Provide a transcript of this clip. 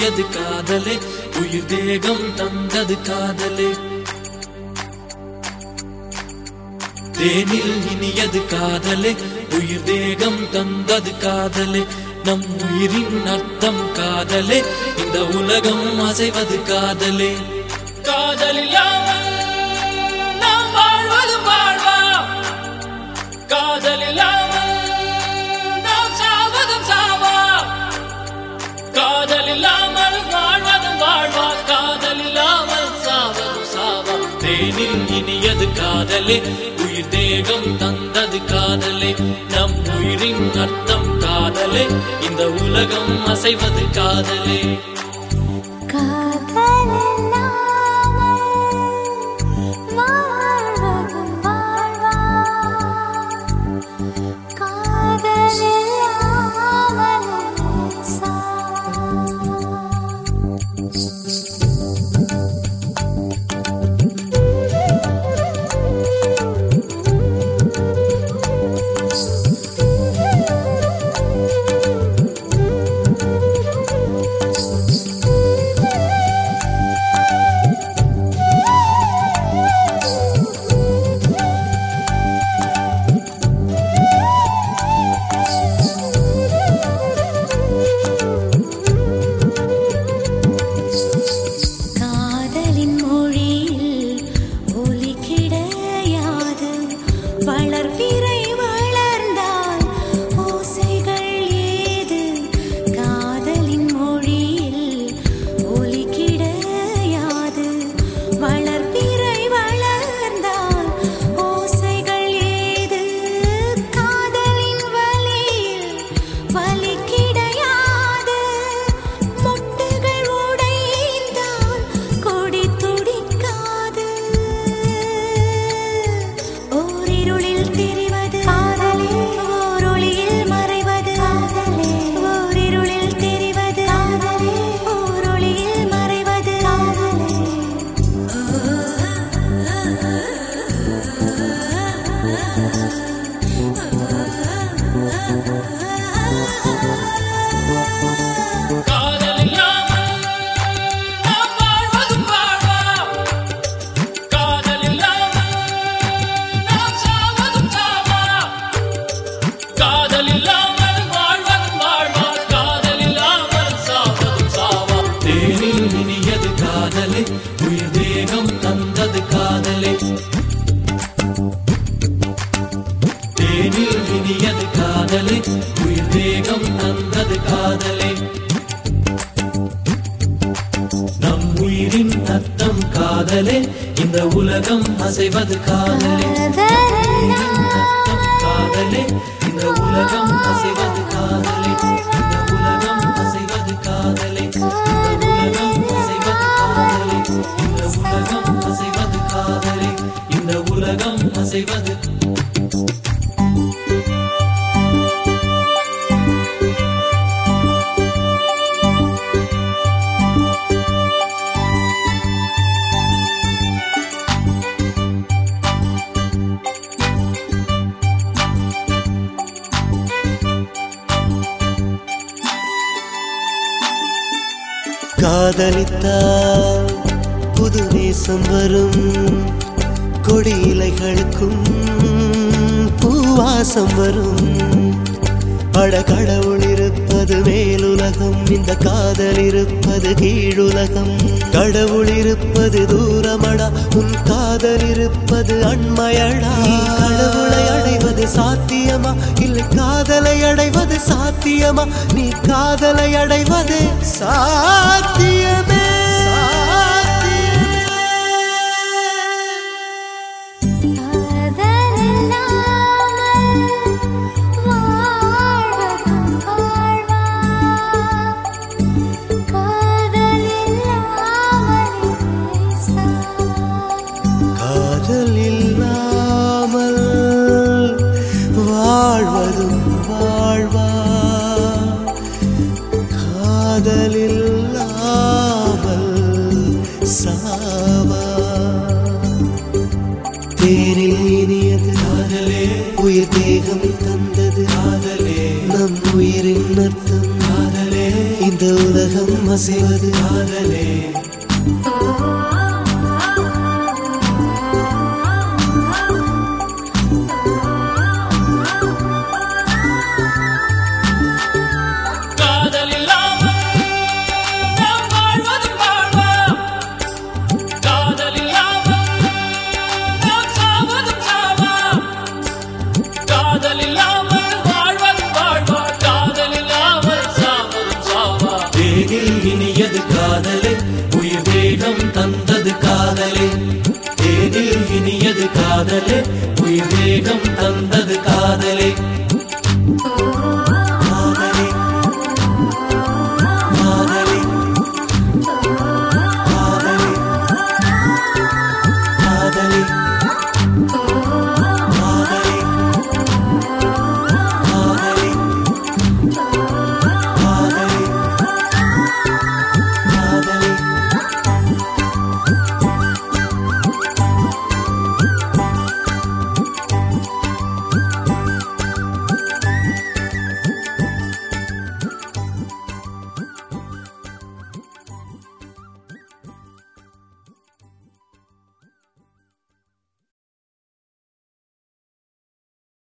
இனியது காதலே உயிர் தேகம் தந்தது காதலே தேனில் இனியது காதலே உயிர் தேகம் தந்தது காதலே நம் உயிரின் அர்த்தம் காதலே இந்த உலகம் அசைவது காதலே காதலில்லாமல் நாம் வாழ்வது வாழ்வா காதலில்லாமல் நாம் சாவதும் சாவா காதலில்லாமல் வாழ்வதும் வாழ்வா காதலில்லாமல் சாவதும் சாவா தேனில் இனியது காதலே உயிர் தேகம் தந்தது காதலே நம் உயிரின் அர்த்தம் காதலே இந்த உலகம் அசைவது காதலே காதலின் மொழியில் ஒலி கிடையாது வளர்பிறை வளர்ந்தால் ஓசைகள் ஏது காதலின் மொழியில் ஒலி கிடையாது வளர்பிறை வளர்ந்தால் ஓசைகள் ஏது காதலின் வலியில் வலி கிடையாது மொட்டுகள் உடைந்தால் கொடி துடிக்காது ஓரிருளில் தெரிவது காதலே ஓரொளியில் மறைவது காதலே ஓரிருளில் தெரிவது காதலே ஓரொளியில் மறைவது காதலே காதலில்லாமல் நாம் வாழ்வதும் வாழ்வா காதலில்லாமல் நாம் சாவதும் சாவா காதலில்லாமல் வாழ்வதும் வாழ்வா காதலில்லாமல் சாவதும் சாவா தேனில் இனியது காதலே உயிர் தேகம் தந்தது காதலே தேனில் இனியது காதலே உயிர் தேகம் தந்தது காதலே நம் உயிரின் அர்த்தம் காதலே இந்த உலகம் அசைவது காதலே உயிரின் அர்த்தம் காதலே இந்த உலகம் அசைவது காதலே இந்த உலகம் அசைவது காதலே இந்த உலகம் அசைவது காதலே இந்த உலகம் அசைவது காதலே இந்த உலகம் அசைவது காதலித்தால் புது நேசம் வரும் கொடி இலைகளுக்கும் பூவாசம் வரும் அட கடவுள் இருப்பது மேலுலகம் இந்த காதல் இருப்பது கீழுலகம் கடவுள் இருப்பது தூரமடா உன் காதல் இருப்பது அண்மையடா நீ கடவுளை அடைவது சாத்தியமா இல்லை காதலை அடைவது சாத்தியமா நீ காதலை அடைவது சாத்தியமே சாத்தியமே காதல் இல்லாமல் வாழ்வதும் வாழ்வா காதல் இல்லாமல் சாவா தேனில் இனியது காதலே உயிர் தேகம் தந்தது காதலே நம் உயிரின் அர்த்தம் காதலே இந்த உலகம் அசைவது காதலே காதல் இல்லாமல் நாம் வாழ்வதும் வாழ்வா காதல் இல்லாமல் நாம் சாவதும் சாவா காதல் இல்லாமல் வாழ்வதும் வாழ்வா காதல் இல்லாமல் சாவதும் சாவா தேனில் இனியது காதலே உயிர் வேகம் தந்தது காதலே தேனில் இனியது காதலே உயிர் வேகம் தந்தது காதலே